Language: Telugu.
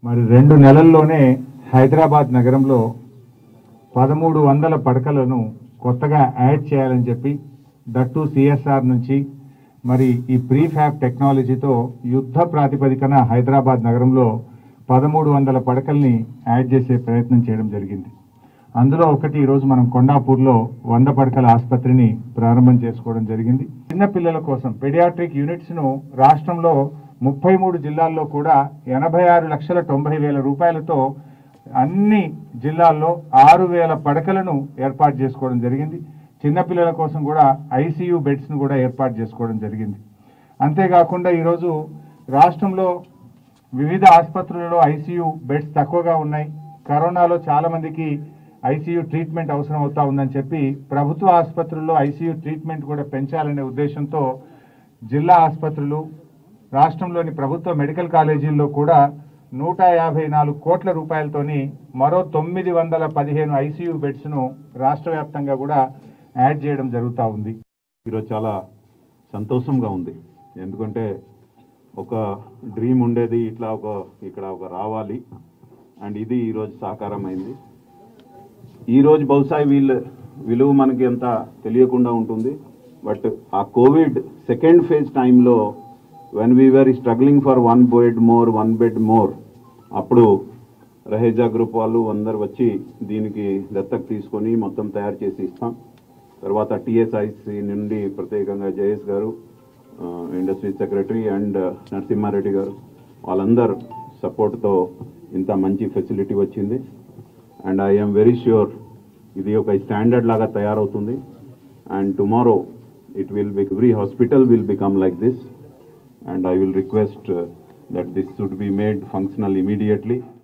మరి రెండు నెలల్లోనే హైదరాబాద్ నగరంలో పదమూడు వందల పడకలను కొత్తగా యాడ్ చేయాలని చెప్పి దట్టు సిఎస్ఆర్ నుంచి మరి ఈ ప్రీఫ్యాబ్ టెక్నాలజీతో యుద్ధ ప్రాతిపదికన హైదరాబాద్ నగరంలో పదమూడు వందల పడకల్ని యాడ్ చేసే ప్రయత్నం చేయడం జరిగింది అందులో ఒకటి ఈరోజు మనం కొండాపూర్లో వంద పడకల ఆసుపత్రిని ప్రారంభం చేసుకోవడం జరిగింది చిన్న పిల్లల కోసం పెడియాట్రిక్ యూనిట్స్ను రాష్ట్రంలో ముప్పై మూడు జిల్లాల్లో కూడా ఎనభై ఆరు లక్షల తొంభై వేల రూపాయలతో అన్ని జిల్లాల్లో ఆరు వేల పడకలను ఏర్పాటు చేసుకోవడం జరిగింది చిన్నపిల్లల కోసం కూడా ఐసీయూ బెడ్స్ను కూడా ఏర్పాటు చేసుకోవడం జరిగింది అంతేకాకుండా ఈరోజు రాష్ట్రంలో వివిధ ఆసుపత్రులలో ఐసీయూ బెడ్స్ తక్కువగా ఉన్నాయి కరోనాలో చాలా మందికి ఐసీయూ ట్రీట్మెంట్ అవసరం అవుతా ఉందని చెప్పి ప్రభుత్వ ఆసుపత్రుల్లో ఐసీయూ ట్రీట్మెంట్ కూడా పెంచాలనే ఉద్దేశంతో జిల్లా ఆసుపత్రులు రాష్ట్రంలోని ప్రభుత్వ మెడికల్ కాలేజీల్లో కూడా నూట యాభై నాలుగు కోట్ల రూపాయలతోని మరో తొమ్మిది వందల పదిహేను ఐసీయూ బెడ్స్ను రాష్ట్ర వ్యాప్తంగా కూడా యాడ్ చేయడం జరుగుతూ ఉంది ఈరోజు చాలా సంతోషంగా ఉంది ఎందుకంటే ఒక డ్రీమ్ ఉండేది ఇట్లా ఒక ఇక్కడ ఒక రావాలి అండ్ ఇది ఈరోజు సాకారం అయింది ఈరోజు బహుశా వీళ్ళ విలువ మనకి ఎంత తెలియకుండా ఉంటుంది బట్ ఆ కోవిడ్ సెకండ్ ఫేజ్ టైంలో when we're struggling for one bed more one bed more అప్పుడు రహేజా గ్రూప్ వాళ్ళు అందరు వచ్చి దీనికి దత్తత తీసుకొని మొత్తం తయారు చేసి ఇస్తాం తర్వాత టిఎస్ఐసి నుండి ప్రత్యేకంగా జయేష్ గారు ఇండస్ట్రీ సెక్రటరీ అండ్ నరసింహారెడ్డి గారు వాళ్ళందరు సపోర్ట్తో ఇంత మంచి ఫెసిలిటీ వచ్చింది అండ్ ఐఎమ్ వెరీ ష్యూర్ ఇది ఒక స్టాండర్డ్ లాగా తయారవుతుంది and tomorrow it will be every hospital will become like this and I will request that this should be made functional immediately